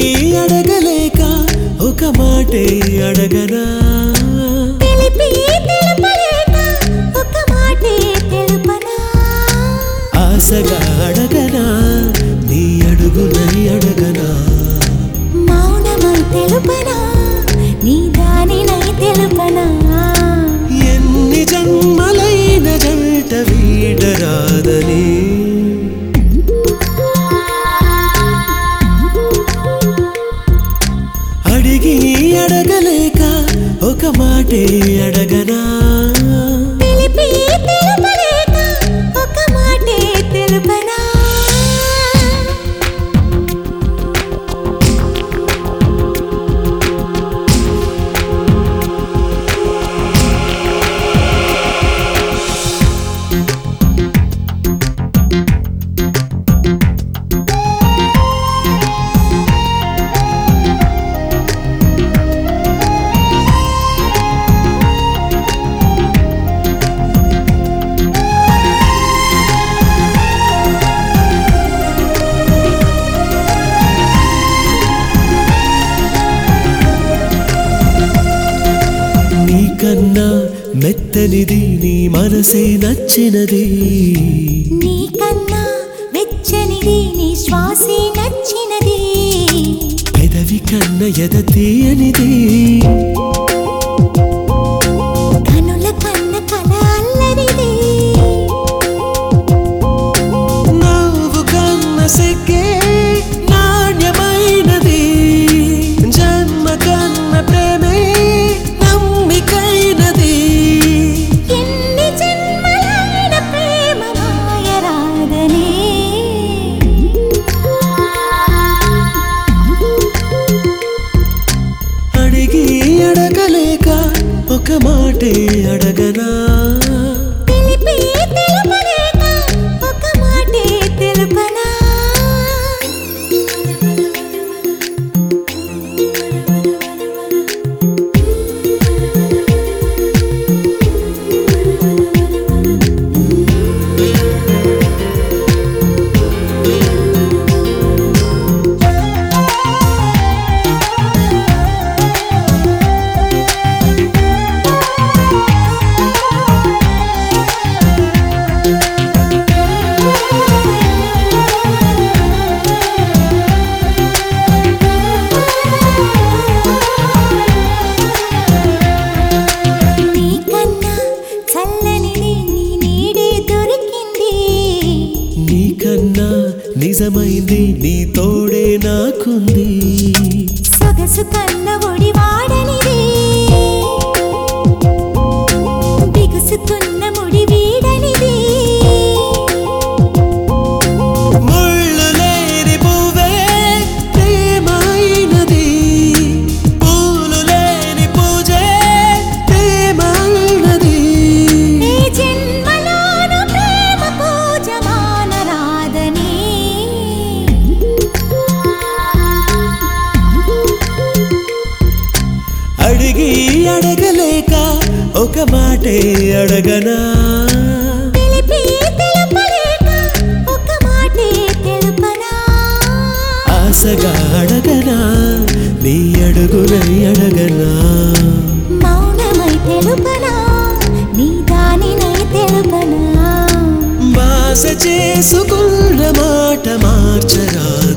అడగలేక ఒక మాటే అడగనా తెలిపి తెలుపలేక ఒక మాటే తెలుపనా ఆశగా అడగనా నీ అడుగునై అడగనా మౌనమై తెలుపనా నీ దానినై తెలుపనా ఎన్ని జన్మలైన జంట వీడరాదని అడిగి అడగలేక ఒక మాటే అడగనా తెలిపి తెలుపలేక ఒక మాటే తెలుపనా నీకన్నా మెత్తనిది నీ మనసే నచ్చినది నీకన్నా వెచ్చనిది నీ శ్వాసే నచ్చినది పెదవి కన్న ఎద తీయనిది కనుల కన్న కల అల్లరిది నవ్వు కన్న సిగ్గే నాణ్యమైనది జన్మ కన్న ప్రేమే నమ్మికైనది ఎన్ని జన్మలైన ప్రేమ మాయరాదని అడిగి అడగలేక ఒక మాటే అడగనా తెలిపి తెలుపలేక ఒక మాటే తెలుపనా నీకన్నా చల్లనిది నీ నీడే దొరికింది నీకన్నా నిజమైంది నీ తోడే నాకుంది సొగసు కన్న ఒడి వాడనిది బిగుసుకున్న ముడి వీడనిది ముళ్ళు లేని పువ్వే ప్రేమైనది పూలు లేని పూజే ప్రేమైనది ఈ జన్మలోను ప్రేమ పూజ మానరాదని అడిగి అడగలేక ఒక మాటే అడగనా తెలిపి తెలుపలేక ఒక మాటే తెలుపనా ఆశగా అడగనా నీ అడుగునై అడగనా మౌనమై తెలుపనా నీ దానినై తెలుపనా బాస చేసుకున్న మాట మార్చరా